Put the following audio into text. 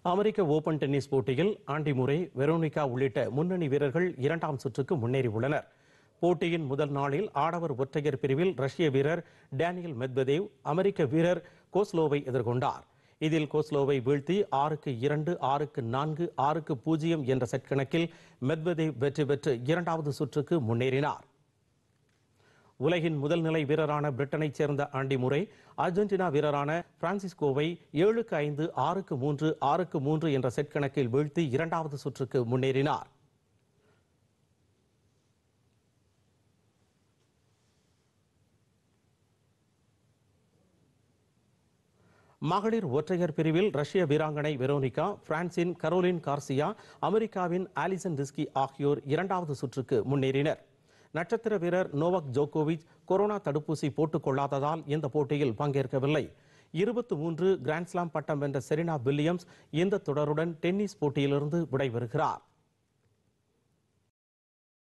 அமெரிக்க open tennis போட்டியில் Andy Murray Veronika உள்ளிட்ட முன்னணி வீரர்கள் இரண்டாம் சுற்றுக்கு முன்னேறியுள்ளனர் போட்டியின் முதல் நாளில் ஆடவர் ஒற்றையர் பிரிவில் ரஷ்ய வீரர் டேனியல் மெத்வதேவ் அமெரிக்க வீரர் கோஸ்லோவை எதிர்கொண்டார் இதில் கோஸ்லோவை வீழ்த்தி ஆறுக்கு இரண்டு ஆறுக்கு நான்கு ஆறுக்கு பூஜ்ஜியம் என்ற செட் கணக்கில் மெத்வதேவ் வெற்றி பெற்று இரண்டாவது சுற்றுக்கு முன்னேறினார் உலகின் முதல் நிலை வீரரான பிரிட்டனைச் சேர்ந்த ஆண்டி முறை அர்ஜென்டினா வீரரான பிரான்சிஸ்கோவை ஏழுக்கு ஐந்து ஆறுக்கு மூன்று ஆறுக்கு மூன்று என்ற செட் கணக்கில் வீழ்த்தி இரண்டாவது சுற்றுக்கு முன்னேறினார் மகளிர் ஒற்றையர் பிரிவில் ரஷ்ய வீராங்கனை வெரோனிகா பிரான்சின் கரோலின் கார்சியா அமெரிக்காவின் ஆலிசன் ரிஸ்கி ஆகியோர் இரண்டாவது சுற்றுக்கு முன்னேறினர் நட்சத்திர வீரர் நோவக் ஜோகோவிச் கொரோனா தடுப்பூசி போட்டுக் கொள்ளாததால் இந்த போட்டியில் பங்கேற்கவில்லை இருபத்தி மூன்று கிராண்ட்ஸ்லாம் பட்டம் வென்ற செரினா வில்லியம்ஸ் இந்த தொடருடன் டென்னிஸ் போட்டியிலிருந்து விடைபெறுகிறார்